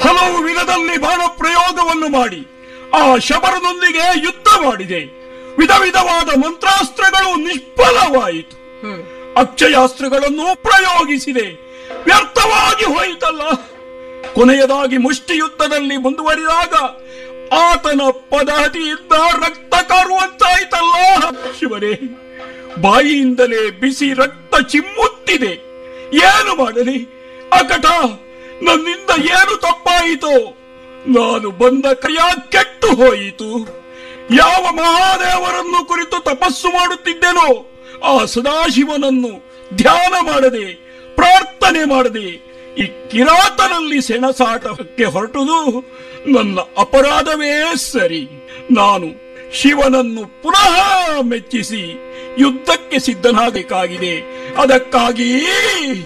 ಹಲವು ವಿಧದಲ್ಲಿ ಬಾಣ ಪ್ರಯೋಗವನ್ನು ಮಾಡಿ ಆ ಶಬರನೊಂದಿಗೆ ಯುದ್ಧ ಮಾಡಿದೆ ವಿಧ ವಿಧವಾದ ಮಂತ್ರಾಸ್ತ್ರಗಳು ನಿಷ್ಫಲವಾಯಿತು ಅಕ್ಷಯಾಸ್ತ್ರಗಳನ್ನು ಪ್ರಯೋಗಿಸಿದೆ ವ್ಯರ್ಥವಾಗಿ ಹೋಯಿತಲ್ಲ ಕೊನೆಯದಾಗಿ ಮುಷ್ಟಿ ಯುದ್ಧದಲ್ಲಿ ಮುಂದುವರಿದಾಗ ಆತನ ಪದಹತಿಯಿಂದ ರಕ್ತ ಕಾರುವಂತಾಯ್ತಲ್ಲ ಶಿವನೇ ಬಾಯಿಯಿಂದಲೇ ಬಿಸಿ ರಕ್ತ ಚಿಮ್ಮುತ್ತಿದೆ ಏನು ಮಾಡಲಿ ಅಕಟ ನನ್ನಿಂದ ಏನು ತಪ್ಪಾಯಿತೋ ನಾನು ಬಂದ ಕ್ರಿಯ ಕೆಟ್ಟು ಹೋಯಿತು ಯಾವ ಮಹಾದೇವರನ್ನು ಕುರಿತು ತಪಸ್ಸು ಮಾಡುತ್ತಿದ್ದೆನೋ ಆ ಸದಾಶಿವನನ್ನು ಧ್ಯಾನ ಮಾಡದೆ ಪ್ರಾರ್ಥನೆ ಮಾಡದೆ ಈ ಕಿರಾತನಲ್ಲಿ ಸೆಣಸಾಟಕ್ಕೆ ಹೊರಟುದು ನನ್ನ ಅಪರಾಧವೇ ಸರಿ ನಾನು ಶಿವನನ್ನು ಪುನಃ ಮೆಚ್ಚಿಸಿ ಯುದ್ಧಕ್ಕೆ ಸಿದ್ಧನಾಗಬೇಕಾಗಿದೆ ಅದಕ್ಕಾಗಿ